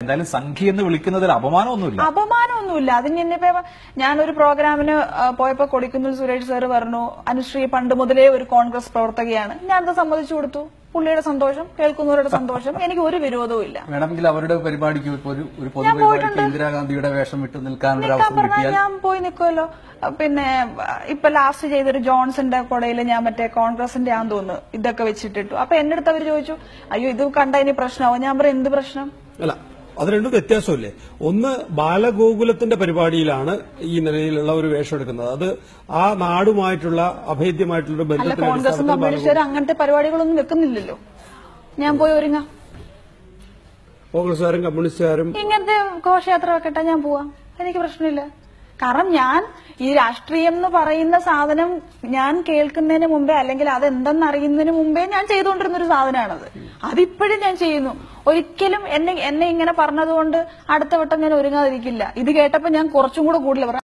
എന്തായാലും സംഖ്യ എന്ന് വിളിക്കുന്നതിൽ അപമാനമൊന്നുമില്ല അപമാനമൊന്നുമില്ല അതിന് ഇന്നിപ്പോ ഞാനൊരു പ്രോഗ്രാമിന് ആ, പോയപ്പോ കൊടിക്കുന്നിൽ സുരേഷ് സാർ പറഞ്ഞു അനുശ്രീ പണ്ട് മുതലേ ഒരു കോൺഗ്രസ് പ്രവർത്തകയാണ് ഞാനത് സമ്മതിച്ചു കൊടുത്തു പുള്ളിയുടെ സന്തോഷം കേൾക്കുന്നവരുടെ സന്തോഷം എനിക്ക് ഒരു വിരോധവും ഇല്ല വേണമെങ്കിൽ അവരുടെ പരിപാടിക്ക് ഇപ്പൊ ഒരു ഒരു പൊതുപരിപാടിക്ക് ഇന്ദിരാഗാന്ധിയുടെ വേഷം വിട്ട് നിൽക്കാനൊരു നിൽക്കാൻ അവസരം പറഞ്ഞാൽ കിട്ടിയാൽ ഞാൻ പോയി നിൽക്കുമല്ലോ പിന്നെ ഇപ്പൊ ലാസ്റ്റ് ചെയ്തൊരു ജോൺസന്റെ കൊടയിൽ ഞാൻ മറ്റേ കോൺഗ്രസിന്റെ ആന്ന് തോന്നുന്നു ഇതൊക്കെ വെച്ചിട്ടിട്ടു അപ്പൊ എന്റെ അടുത്ത് അവര് ചോദിച്ചു അയ്യോ ഇത് കണ്ട ഇനി പ്രശ്നമാവും ഞാൻ പറയും എന്ത് പ്രശ്നം അല്ല അത് രണ്ടും വ്യത്യാസമില്ലേ ഒന്ന് ബാലഗോകുലത്തിന്റെ പരിപാടിയിലാണ് ഈ നിലയിലുള്ള ഒരു വേഷം എടുക്കുന്നത് അത് ആ നാടുമായിട്ടുള്ള അഭേദ്യമായിട്ടുള്ള ഒരു അല്ല ബന്ധത്തിന്റെ കോൺഗ്രസും അടിസ്ഥാനത്തിൽ കമ്മ്യൂണിസ്റ്റുകാരും അങ്ങനത്തെ പരിപാടികളൊന്നും വെക്കുന്നില്ലല്ലോ ഞാൻ പോയി ഒരുങ്ങാം കോൺഗ്രസുകാരും കമ്മ്യൂണിസ്റ്റുകാരും ഇങ്ങനത്തെ ഘോഷയാത്ര വെക്കട്ടെ ഞാൻ പോവാം എനിക്ക് പ്രശ്നമില്ല കാരണം ഞാൻ ഈ രാഷ്ട്രീയം എന്ന് പറയുന്ന സാധനം ഞാൻ കേൾക്കുന്നതിന് മുമ്പേ അല്ലെങ്കിൽ അതെന്തെന്ന് അറിയുന്നതിന് മുമ്പേ ഞാൻ ചെയ്തുകൊണ്ടിരുന്ന ഒരു സാധനമാണത് അതിപ്പോഴും ഞാൻ ചെയ്യുന്നു ഒരിക്കലും എന്നെ എന്നെ ഇങ്ങനെ പറഞ്ഞതുകൊണ്ട് അടുത്ത വട്ടം ഞാൻ ഒരുങ്ങാതിരിക്കില്ല ഇത് കേട്ടപ്പോ ഞാൻ കുറച്ചും കൂടെ കൂടുതൽ